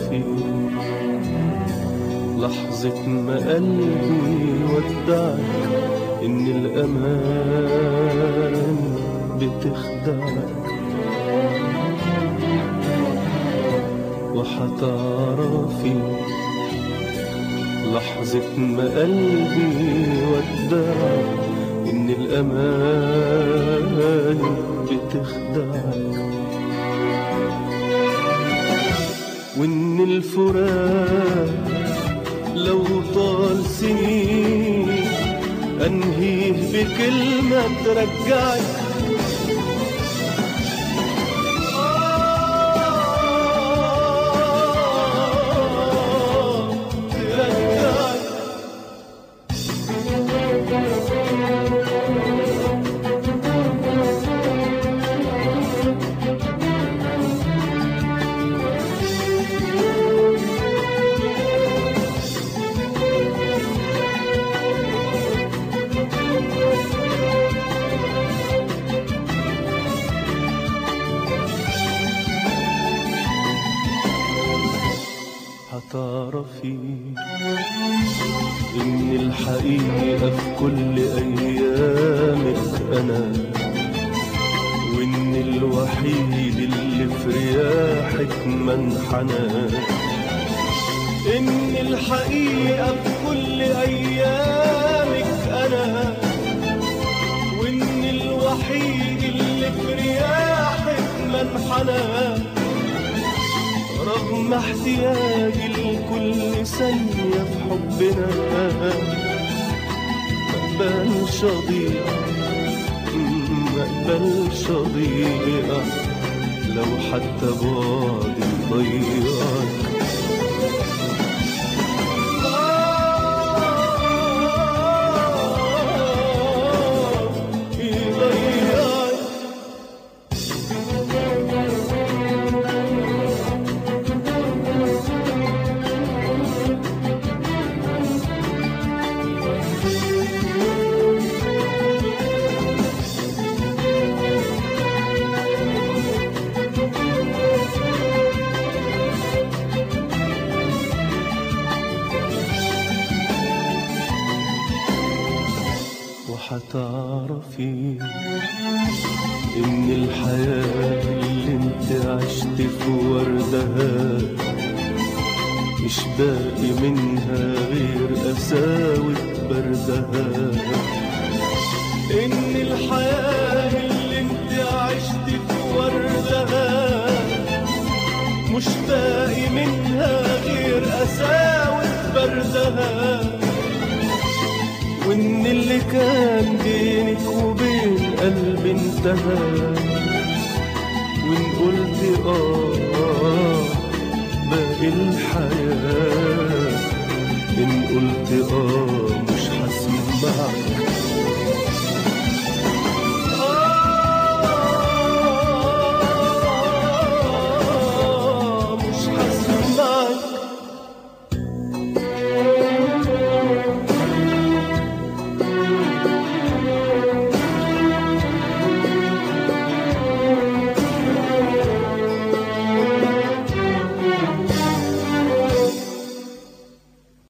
هتعرفي لحظة ما قلبي ودعك إن الأمان بتخدعك وحتعرفي لحظة ما قلبي ودعك إن الأمان بتخدعك وإن الفراق لو طال سنين أنهيه بكلمة ترجعك آه، ترجعك هتعرفي إن الحقيقة في كل أيامك أنا وإن الوحيد اللي في رياحك منحنى إن الحقيقة في كل أيامك أنا وإن الوحيد اللي في رياحك منحنى رغم احتياجي لكل ثانية في حبنا مقبلش أضيع مقبلش أضيع لو حتى بعدي ضيعك آه، يضيعك وحتعرفي إن الحياة اللي انت عشت في وردها مش باقي منها غير قساوة بردها إن الحياة اللي انت عشت في وردها مش باقي منها غير قساوة بردها وإن اللي كان بينك وبين قلبي انتهى وإن قلت آه باقي الحياة إن قلت آه مش هسمعك